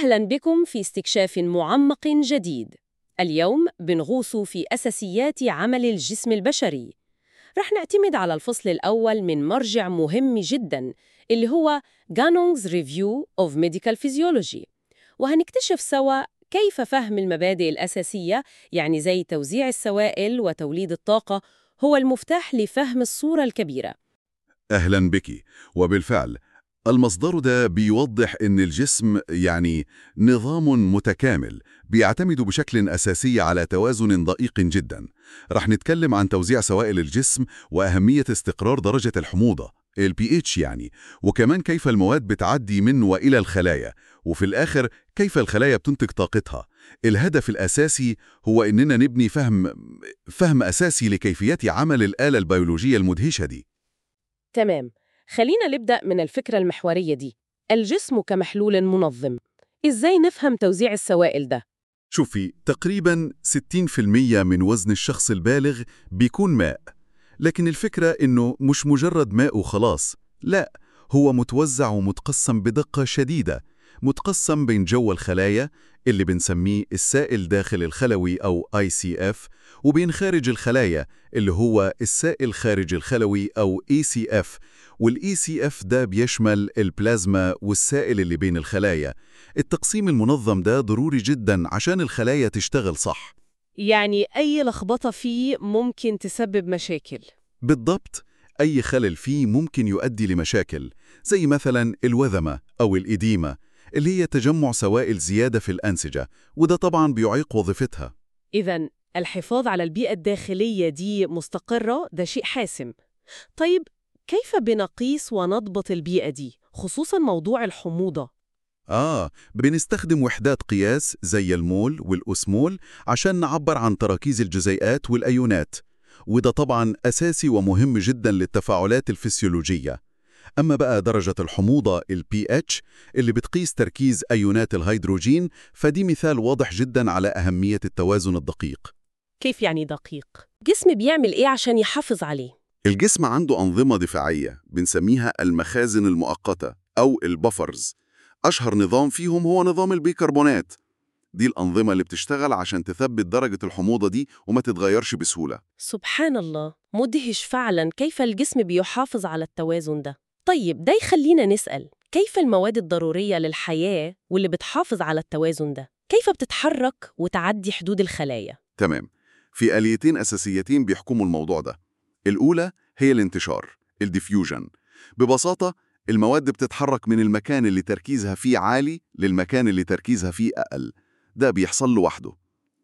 أهلا بكم في استكشاف معمق جديد. اليوم بنغوص في أساسيات عمل الجسم البشري. رح نعتمد على الفصل الأول من مرجع مهم جدا اللي هو Ganong's Review of Medical Physiology وهنكتشف سوا كيف فهم المبادئ الأساسية يعني زي توزيع السوائل وتوليد الطاقة هو المفتاح لفهم الصورة الكبيرة أهلا بك وبالفعل المصدر ده بيوضح إن الجسم يعني نظام متكامل بيعتمد بشكل أساسي على توازن دقيق جدا رح نتكلم عن توزيع سوائل الجسم وأهمية استقرار درجة الحموضة ال pH يعني وكمان كيف المواد بتعدي من وإلى الخلايا وفي الآخر كيف الخلايا بتنتج طاقتها الهدف الأساسي هو إننا نبني فهم فهم أساسي لكيفية عمل الآلة البيولوجية المدهشة دي تمام خلينا نبدأ من الفكرة المحورية دي الجسم كمحلول منظم إزاي نفهم توزيع السوائل ده؟ شوفي تقريبا 60% من وزن الشخص البالغ بيكون ماء لكن الفكرة إنه مش مجرد ماء وخلاص لا هو متوزع ومتقسم بدقة شديدة متقسم بين جو الخلايا اللي بنسميه السائل داخل الخلوي أو ICF وبين خارج الخلايا اللي هو السائل خارج الخلوي أو ECF والإي سي اف ده بيشمل البلازما والسائل اللي بين الخلايا التقسيم المنظم ده ضروري جدا عشان الخلايا تشتغل صح يعني أي لخبطة فيه ممكن تسبب مشاكل بالضبط أي خلل فيه ممكن يؤدي لمشاكل زي مثلا الوذمة أو الإديمة اللي هي تجمع سوائل زيادة في الأنسجة وده طبعا بيعيق وظيفتها إذا الحفاظ على البيئة الداخلية دي مستقرة ده شيء حاسم طيب كيف بنقيس ونضبط البيئة دي خصوصا موضوع الحموضة؟ آه بنستخدم وحدات قياس زي المول والأسمول عشان نعبر عن تراكيز الجزيئات والأيونات وده طبعا أساسي ومهم جدا للتفاعلات الفسيولوجية أما بقى درجة الحموضة ال pH اللي بتقيس تركيز أيونات الهيدروجين فدي مثال واضح جدا على أهمية التوازن الدقيق كيف يعني دقيق؟ جسم بيعمل إيه عشان يحافظ عليه؟ الجسم عنده أنظمة دفاعية بنسميها المخازن المؤقتة أو البفرز أشهر نظام فيهم هو نظام البيكربونات دي الأنظمة اللي بتشتغل عشان تثبت درجة الحموضة دي وما تتغيرش بسهولة سبحان الله مدهش فعلا كيف الجسم بيحافظ على التوازن ده طيب ده يخلينا نسأل كيف المواد الضرورية للحياة واللي بتحافظ على التوازن ده كيف بتتحرك وتعدي حدود الخلايا تمام في آليتين أساسيتين بيحكموا الموضوع ده الأولى هي الانتشار الديفيوجن ببساطة المواد بتتحرك من المكان اللي تركيزها فيه عالي للمكان اللي تركيزها فيه أقل ده بيحصل لوحده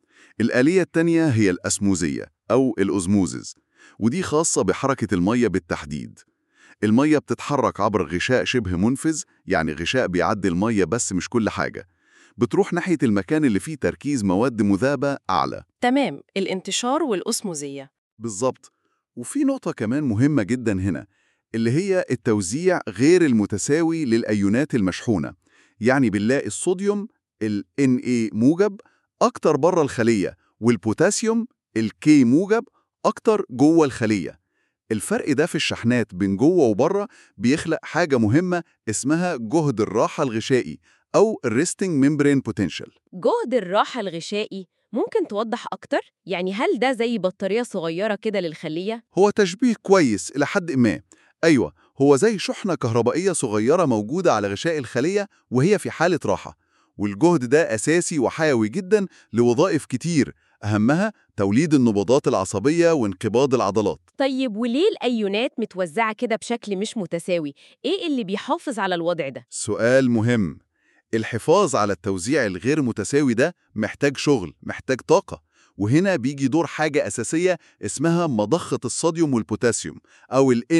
الآلية التانية هي الأسموزية أو الأزموزز ودي خاصة بحركة المية بالتحديد المية بتتحرك عبر غشاء شبه منفذ يعني غشاء بيعدي المية بس مش كل حاجة بتروح ناحية المكان اللي فيه تركيز مواد مذابة أعلى تمام الانتشار والأسموزية بالظبط وفي نقطة كمان مهمة جدا هنا اللي هي التوزيع غير المتساوي للأيونات المشحونة يعني بنلاقي الصوديوم ال Na موجب أكتر بره الخلية والبوتاسيوم ال K موجب أكتر جوه الخلية الفرق ده في الشحنات بين جوه وبره بيخلق حاجة مهمة اسمها جهد الراحة الغشائي أو Resting Membrane Potential جهد الراحة الغشائي ممكن توضح أكتر؟ يعني هل ده زي بطارية صغيرة كده للخلية؟ هو تشبيه كويس إلى حد ما أيوة هو زي شحنة كهربائية صغيرة موجودة على غشاء الخلية وهي في حالة راحة والجهد ده أساسي وحيوي جدا لوظائف كتير أهمها توليد النبضات العصبية وانقباض العضلات طيب وليه الأيونات متوزعة كده بشكل مش متساوي؟ إيه اللي بيحافظ على الوضع ده؟ سؤال مهم الحفاظ على التوزيع الغير متساوي ده محتاج شغل محتاج طاقة وهنا بيجي دور حاجة أساسية اسمها مضخة الصوديوم والبوتاسيوم أو ال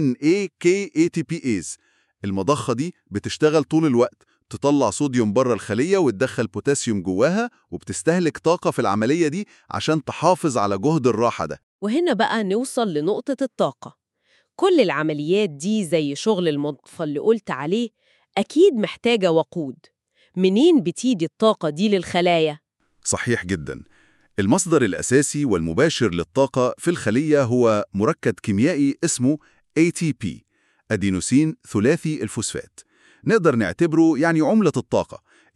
NAKATPase المضخة دي بتشتغل طول الوقت تطلع صوديوم بره الخلية وتدخل بوتاسيوم جواها وبتستهلك طاقة في العملية دي عشان تحافظ على جهد الراحة ده وهنا بقى نوصل لنقطة الطاقة كل العمليات دي زي شغل المضفة اللي قلت عليه أكيد محتاجة وقود منين بتيجي الطاقة دي للخلايا؟ صحيح جدا المصدر الأساسي والمباشر للطاقة في الخلية هو مركب كيميائي اسمه ATP أدينوسين ثلاثي الفوسفات نقدر نعتبره يعني عملة الطاقة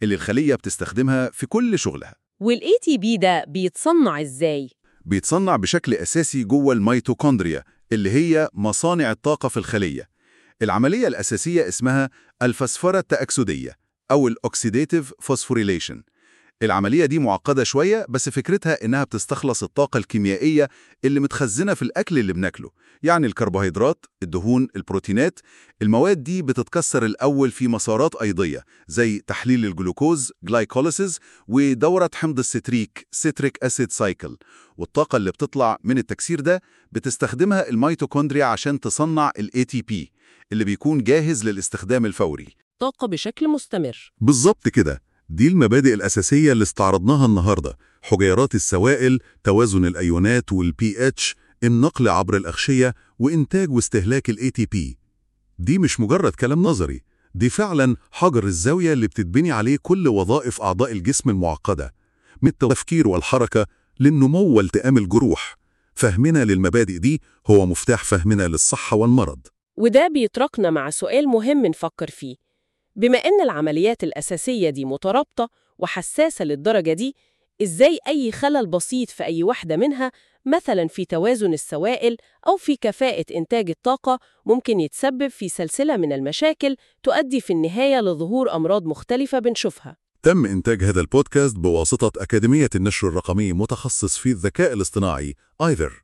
اللي الخلية بتستخدمها في كل شغلها والاي تي بي ده بيتصنع ازاي؟ بيتصنع بشكل أساسي جوه الميتوكوندريا اللي هي مصانع الطاقة في الخلية العملية الأساسية اسمها الفسفرة التأكسدية أو الأوكسيديتيف فوسفوريليشن العملية دي معقدة شوية بس فكرتها إنها بتستخلص الطاقة الكيميائية اللي متخزنة في الأكل اللي بناكله يعني الكربوهيدرات، الدهون، البروتينات المواد دي بتتكسر الأول في مسارات أيضية زي تحليل الجلوكوز جلايكوليسيس ودورة حمض الستريك سيتريك أسيد سايكل والطاقة اللي بتطلع من التكسير ده بتستخدمها الميتوكوندريا عشان تصنع ال ATP اللي بيكون جاهز للاستخدام الفوري طاقة بشكل مستمر بالظبط كده دي المبادئ الأساسية اللي استعرضناها النهاردة حجيرات السوائل، توازن الأيونات والبي اتش، النقل عبر الأغشية وإنتاج واستهلاك ال ATP دي مش مجرد كلام نظري دي فعلا حجر الزاوية اللي بتتبني عليه كل وظائف أعضاء الجسم المعقدة من التفكير والحركة للنمو والتئام الجروح فهمنا للمبادئ دي هو مفتاح فهمنا للصحة والمرض وده بيتركنا مع سؤال مهم نفكر فيه بما إن العمليات الأساسية دي مترابطة وحساسة للدرجة دي إزاي أي خلل بسيط في أي واحدة منها مثلا في توازن السوائل أو في كفاءة إنتاج الطاقة ممكن يتسبب في سلسلة من المشاكل تؤدي في النهاية لظهور أمراض مختلفة بنشوفها تم إنتاج هذا البودكاست بواسطة أكاديمية النشر الرقمي متخصص في الذكاء الاصطناعي آيذر